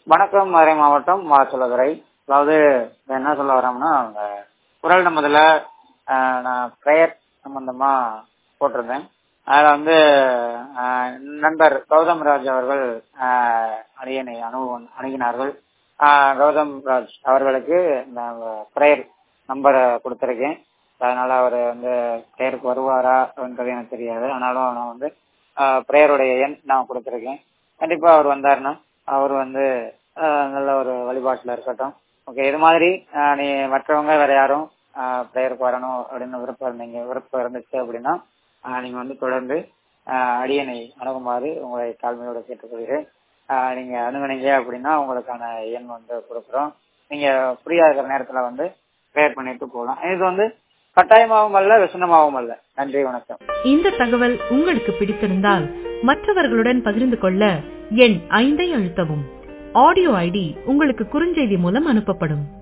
வணக்கம் மதுரை மாவட்டம் மாசுலதுறை அதாவது இப்ப என்ன சொல்ல வரோம்னா அந்த குரல் நமதுல ஆஹ், நான் ப்ரேயர் சம்பந்தமா போட்டிருந்தேன் அதுல வந்து ஆஹ், நண்பர் கௌதம் ராஜ் அவர்கள் ஆஹ், அடியனை அணு அணுகினார்கள் ஆஹ், கௌதம் ராஜ் அவர்களுக்கு இந்த ப்ரேயர் நம்பரை கொடுத்துருக்கேன் அதனால அவர் வந்து ப்ரேயருக்கு வருவாரா அப்படின்றது எனக்கு தெரியாது ஆனாலும் நான் வந்து ப்ரேயருடைய எண் நான் கொடுத்துருக்கேன் கண்டிப்பா அவர் வந்தாருன்னா அவர் வந்து ஆஹ், நல்ல ஒரு வழிபாட்டுல இருக்கட்டும் ஓகே இது மாதிரி ஆஹ், நீ மற்றவங்க வேற யாரும் ப்ரேயருக்கு வரணும் அப்படின்னு விருப்பம் இருந்தீங்க விருப்பம் இருந்துச்சு அப்படின்னா ஆஹ், நீங்க வந்து தொடர்ந்து ஆஹ், அடியனை அணுகுமாறு உங்களை தாழ்மையோட கேட்டுக்கொள்கிறேன் ஆஹ், நீங்க அணுகுனீங்க அப்படின்னா உங்களுக்கான எண் வந்து கொடுக்குறோம் நீங்க ஃப்ரீயா இருக்கிற நேரத்துல வந்து ப்ரேயர் பண்ணிட்டு போகலாம் இது வந்து கட்டாயமாகவும் அல்ல விசனமாகவும் அல்ல நன்றி வணக்கம் இந்த தகவல் உங்களுக்கு பிடித்திருந்தால் மற்றவர்களுடன் பகிர்ந்து கொள்ள எண் ஐந்தை அழுத்தவும் ஆடியோ ஐடி உங்களுக்கு குறுஞ்செய்தி மூலம் அனுப்பப்படும்